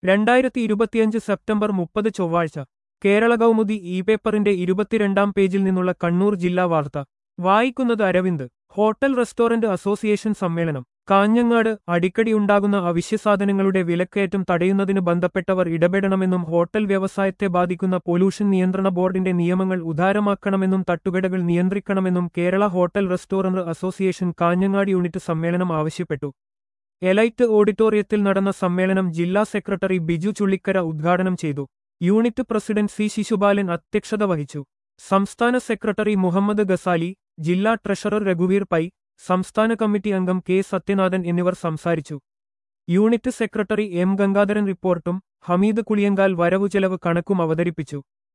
രണ്ടായിരത്തി ഇരുപത്തിയഞ്ച് സെപ്റ്റംബർ മുപ്പത് ചൊവ്വാഴ്ച കേരള കൗമുദി ഇ പേപ്പറിന്റെ ഇരുപത്തിരണ്ടാം പേജിൽ നിന്നുള്ള കണ്ണൂർ ജില്ലാ വാർത്ത വായിക്കുന്നത് അരവിന്ദ് ഹോട്ടൽ റെസ്റ്റോറന്റ് അസോസിയേഷൻ സമ്മേളനം കാഞ്ഞങ്ങാട് അടിക്കടി ഉണ്ടാകുന്ന അവശ്യസാധനങ്ങളുടെ വിലക്കയറ്റം തടയുന്നതിന് ബന്ധപ്പെട്ടവർ ഇടപെടണമെന്നും ഹോട്ടൽ വ്യവസായത്തെ ബാധിക്കുന്ന പൊല്യൂഷൻ നിയന്ത്രണ ബോർഡിന്റെ നിയമങ്ങൾ ഉദാരമാക്കണമെന്നും തട്ടുകടകൾ നിയന്ത്രിക്കണമെന്നും Kerala hotel restaurant association Kanhangad unit സമ്മേളനം ആവശ്യപ്പെട്ടു എലൈറ്റ് ഓഡിറ്റോറിയത്തിൽ നടന്ന സമ്മേളനം ജില്ലാ സെക്രട്ടറി ബിജു ചുള്ളിക്കര ഉദ്ഘാടനം ചെയ്തു യൂണിറ്റ് പ്രസിഡന്റ് സി ശിശുപാലൻ അധ്യക്ഷത വഹിച്ചു സംസ്ഥാന സെക്രട്ടറി മുഹമ്മദ് ഗസാലി ജില്ലാ ട്രഷറർ രഘുവീർ പൈ സംസ്ഥാന കമ്മിറ്റി അംഗം കെ സത്യനാഥൻ എന്നിവർ സംസാരിച്ചു യൂണിറ്റ് സെക്രട്ടറി എം ഗംഗാധരൻ റിപ്പോർട്ടും ഹമീദ് കുളിയങ്കാൽ വരവു ചെലവ് കണക്കും അവതരിപ്പിച്ചു